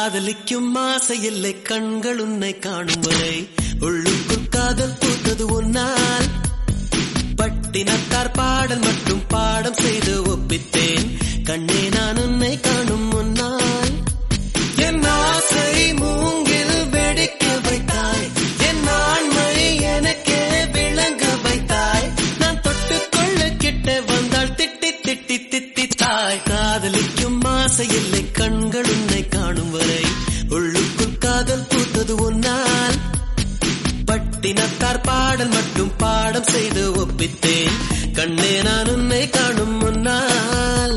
காதலிக்கும் ஆசை இல்லை கண்கள் உன்னை காணும் வரை உள்ளுக்குள் காதல் பூத்தது உன்னால் பட்டினத்தார் பாடல் மற்றும் பாடம் செய்து ஒப்பித்தேன் கண்ணே நான் உன்னை காணும் முன்னால் என் ஆசை மூங்கில் வெடிக்க வைத்தாய் என் ஆண்மை எனக்கே விளங்க வைத்தாய் நான் தொட்டுக்கொள்ள கிட்ட வந்தால் திட்டி திட்டி திட்டி தாய் காதலிக்கும் ஆசை இல்லை கண்கள் உன்னை காணும் வரை உள்ளுக்குள் காதல் பூத்தது உன்னால் பட்டினத்தார் பாடல் மட்டும் பாடம் செய்து ஒப்பித்தேன் கண்ணே நான் உன்னை காணும் முன்னால்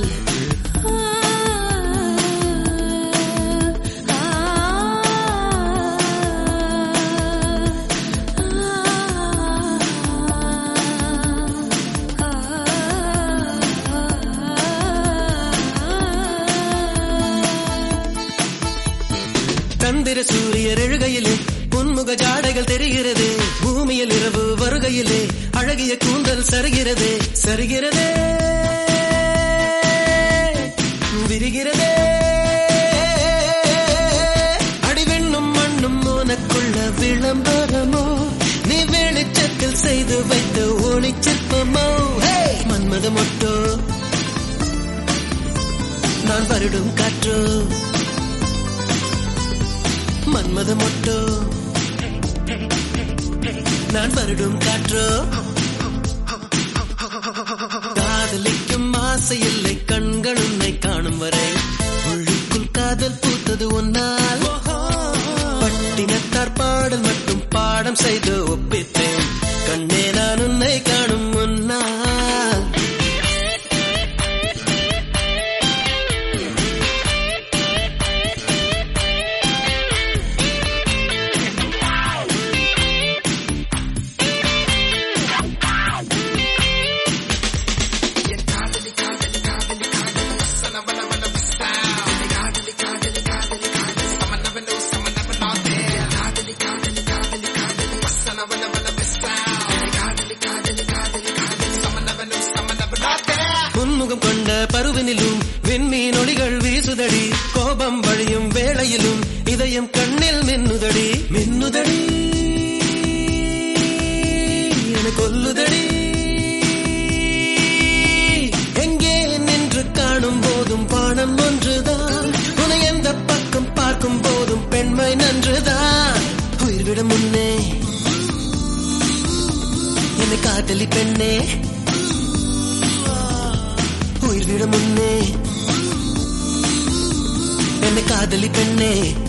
சந்திர சூரியர் எழுகையிலே புன்முக ஜாடைகள் தெரிகிறது பூமியில் இரவு வருகையிலே அழகிய கூந்தல் சருகிறதே சருகிறதே விரிகிறதே அடிவெண்ணும் மண்ணும் உனக்குள்ள விளம்பரமோ நீ வெளிச்சத்தில் செய்து வைத்த ஒளி சிற்பமோ மன்மத மொட்டோ நான் வருடும் காற்றோ மன்மத மொட்டோ நான் வருடும் காற்றோ காதலிக்கும் ஆசை இல்லை கண்கள் உன்னை காணும் வரை உள்ளுக்குள் காதல் பூத்தது ஒன்னால் பட்டினத்தார் பாடல் மட்டும் பாடம் செய்து ஒப்பித்தேன் கண்ணே நான் உன்னை காணும் முன்னால் புன்முகம் கொண்ட பருவினிலும் விண்மீன் ஒளிகள் வீசுதடி கோபம் வழியும் வேளையிலும் இதயம் கண்ணில் மின்னுதடி மின்னுதடி என கொல்லுதடி எங்கே நின்று காணும் போதும் பானம் ஒன்றுதான் உன்னை எந்த பக்கம் பார்க்கும் போதும் பெண்மை நன்றுதான் உயிர்விட முன்னே என்னை காதலி பெண்ணே உயிர்விட முன்னே என்னை காதலி பெண்ணே